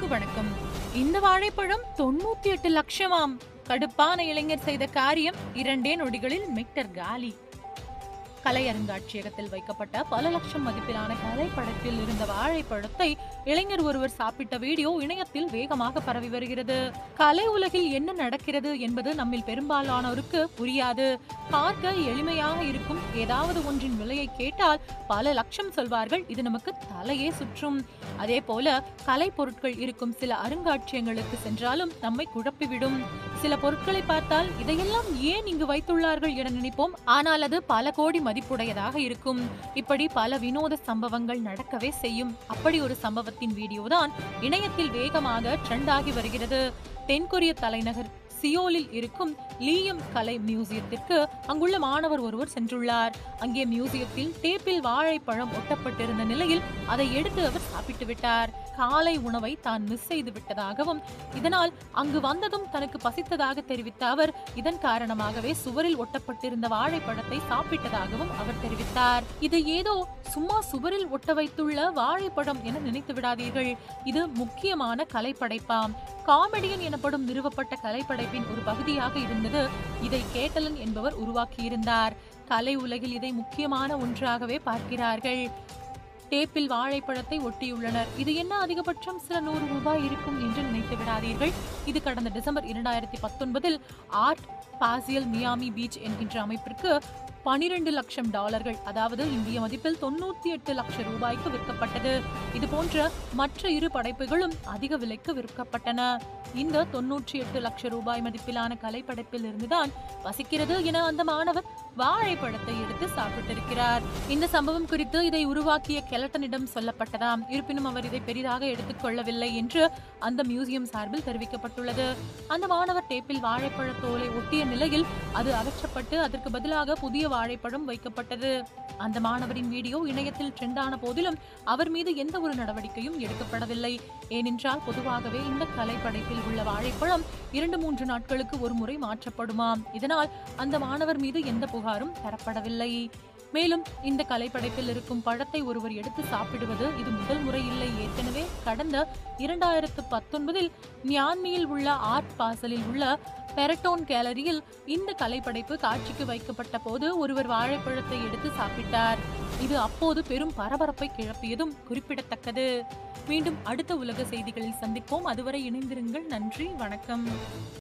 நேயர்களுக்கு வணக்கம் இந்த வாழைப்பழம் தொண்ணூத்தி எட்டு லட்சமாம் கடுப்பான இளைஞர் செய்த காரியம் இரண்டே நொடிகளில் மிக்டர் காலி கலை அருங்காட்சியகத்தில் வைக்கப்பட்ட பல லட்சம் மதிப்பிலான கலைப்படத்தில் இருந்த வாழைப்பழத்தை இளைஞர் ஒருவர் சாப்பிட்ட வீடியோ இணையத்தில் வேகமாக பரவி வருகிறது கலை உலகில் என்ன நடக்கிறது என்பது நம்மில் பெரும்பாலானோருக்கு புரியாது பார்க்க எளிமையாக இருக்கும் ஏதாவது ஒன்றின் விலையை கேட்டால் பல லட்சம் சொல்வார்கள் இது நமக்கு தலையே சுற்றும் அதே போல கலை பொருட்கள் இருக்கும் சில அருங்காட்சியகங்களுக்கு சென்றாலும் நம்மை குழப்பிவிடும் சில பொருட்களை பார்த்தால் இதையெல்லாம் ஏன் இங்கு வைத்துள்ளார்கள் என நினைப்போம் ஆனால் அது பல கோடி மதிப்புடையதாக இருக்கும் இப்படி பல வினோத சம்பவங்கள் நடக்கவே செய்யும் அப்படி ஒரு சம்பவத்தின் வீடியோதான் இணையத்தில் வேகமாக ட்ரெண்ட் ஆகி வருகிறது தென்கொரிய தலைநகர் சியோலில் இருக்கும் லீயம் கலை மியூசியத்திற்கு அங்குள்ள மாணவர் ஒருவர் சென்றுள்ளார் அங்கே மியூசியத்தில் டேப்பில் வாழைப்பழம் ஒட்டப்பட்டிருந்த நிலையில் அதை எடுத்து அவர் சாப்பிட்டு விட்டார் காலை உணவை தான் மிஸ் செய்து விட்டதாகவும் இதனால் அங்கு வந்ததும் தனக்கு பசித்ததாக தெரிவித்த அவர் இதன் காரணமாகவே சுவரில் ஒட்டப்பட்டிருந்த வாழைப்பழத்தை சாப்பிட்டதாகவும் அவர் தெரிவித்தார் இது ஏதோ சும்மா சுவரில் ஒட்ட வைத்துள்ள வாழைப்பழம் என நினைத்து விடாதீர்கள் இது முக்கியமான கலைப்படைப்பாம் காமெடியன் எனப்படும் நிறுவப்பட்ட கலைப்படைப்பின் ஒரு பகுதியாக இருந்தது இதை கேட்டலன் என்பவர் உருவாக்கியிருந்தார் கலை உலகில் இதை முக்கியமான ஒன்றாகவே பார்க்கிறார்கள் டேப்பில் வாழைப்பழத்தை ஒட்டியுள்ளனர் இது என்ன அதிகபட்சம் சில நூறு ரூபாய் இருக்கும் என்று நினைத்து விடாதீர்கள் இது கடந்த டிசம்பர் இரண்டாயிரத்தி பத்தொன்பதில் ஆர்ட் பாசியல் மியாமி பீச் என்கின்ற அமைப்பிற்கு பனிரெண்டு லட்சம் டாலர்கள் அதாவது இந்திய மதிப்பில் தொண்ணூத்தி எட்டு லட்சம் ரூபாய்க்கு விற்கப்பட்டது இது போன்ற மற்ற இரு படைப்புகளும் அதிக விலைக்கு விற்கப்பட்டன இந்த தொன்னூற்றி எட்டு லட்சம் ரூபாய் மதிப்பிலான கலைப்படைப்பில் இருந்துதான் பசிக்கிறது என அந்த மாணவர் வாழைப்பழத்தை எடுத்து சாப்பிட்டிருக்கிறார் இந்த சம்பவம் குறித்து இதை உருவாக்கிய கெலட்டனிடம் சொல்லப்பட்டதாம் இருப்பினும் அவர் இதை பெரிதாக எடுத்துக்கொள்ளவில்லை என்று அந்த மியூசியம் சார்பில் தெரிவிக்கப்பட்டுள்ளது அந்த மாணவர் டேப்பில் வாழைப்பழ தோலை ஒட்டிய நிலையில் அது அகற்றப்பட்டு அதற்கு பதிலாக புதிய வாழைப்பழம் வைக்கப்பட்டது அந்த மாணவரின் வீடியோ இணையத்தில் ட்ரெண்டான போதிலும் அவர் மீது எந்த ஒரு நடவடிக்கையும் எடுக்கப்படவில்லை ஏனென்றால் பொதுவாகவே இந்த கலைப்படைப்பில் உள்ள வாழைப்பழம் இரண்டு மூன்று நாட்களுக்கு ஒரு முறை மாற்றப்படுமாம் இதனால் அந்த மாணவர் மீது எந்த புகாரும் தரப்படவில்லை மேலும் இந்த கலைப்படைப்பில் இருக்கும் பழத்தை ஒருவர் எடுத்து சாப்பிடுவது இது முதல் முறை இல்லை ஏற்கனவே கடந்த இரண்டாயிரத்து பத்தொன்பதில் மியான்மியில் உள்ள ஆர்ட் பாசலில் உள்ள பெரட்டோன் கேலரியில் இந்த கலைப்படைப்பு காட்சிக்கு வைக்கப்பட்ட போது ஒருவர் வாழைப்பழத்தை எடுத்து சாப்பிட்டார் இது அப்போது பெரும் பரபரப்பை கிளப்பியதும் குறிப்பிடத்தக்கது மீண்டும் அடுத்த உலக செய்திகளில் சந்திப்போம் அதுவரை இணைந்திருங்கள் நன்றி வணக்கம்